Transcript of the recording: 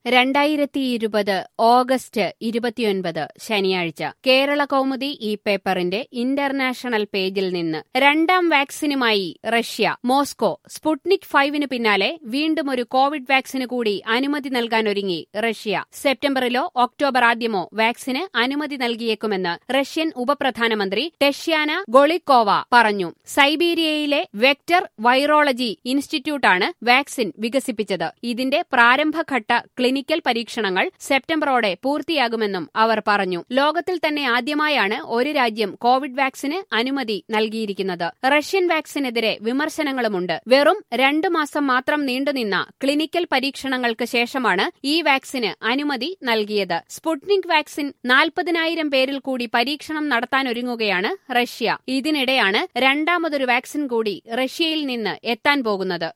രണ്ടായിരത്തി ഇരുപത് ഓഗസ്റ്റ് ഇരുപത്തിയൊൻപത് ശനിയാഴ്ച കേരള കൗമുദി ഈ പേപ്പറിന്റെ ഇന്റർനാഷണൽ പേജിൽ നിന്ന് രണ്ടാം വാക്സിനുമായി റഷ്യ മോസ്കോ സ്പുട്നിക് ഫൈവിന് പിന്നാലെ വീണ്ടും ഒരു കോവിഡ് വാക്സിന് കൂടി അനുമതി നൽകാനൊരുങ്ങി റഷ്യ സെപ്റ്റംബറിലോ ഒക്ടോബർ ആദ്യമോ വാക്സിന് അനുമതി നൽകിയേക്കുമെന്ന് റഷ്യൻ ഉപപ്രധാനമന്ത്രി ടെഷ്യാന ഗൊളിക്കോവ പറഞ്ഞു സൈബീരിയയിലെ വെക്ടർ വൈറോളജി ഇൻസ്റ്റിറ്റ്യൂട്ടാണ് വാക്സിൻ വികസിപ്പിച്ചത് ഇതിന്റെ പ്രാരംഭഘട്ട ക്ലിനിക്കൽ പരീക്ഷണങ്ങൾ സെപ്റ്റംബറോടെ പൂർത്തിയാകുമെന്നും അവർ പറഞ്ഞു ലോകത്തിൽ തന്നെ ആദ്യമായാണ് ഒരു രാജ്യം കോവിഡ് വാക്സിന് അനുമതി നൽകിയിരിക്കുന്നത് റഷ്യൻ വാക്സിനെതിരെ വിമർശനങ്ങളുമുണ്ട് വെറും രണ്ടു മാസം മാത്രം നീണ്ടുനിന്ന ക്ലിനിക്കൽ പരീക്ഷണങ്ങൾക്ക് ശേഷമാണ് ഈ വാക്സിന് അനുമതി നൽകിയത് സ്പുട്നിക് വാക്സിൻ നാൽപ്പതിനായിരം പേരിൽ കൂടി പരീക്ഷണം നടത്താനൊരുങ്ങുകയാണ് റഷ്യ ഇതിനിടെയാണ് രണ്ടാമതൊരു വാക്സിൻ കൂടി റഷ്യയിൽ നിന്ന് എത്താൻ പോകുന്നത്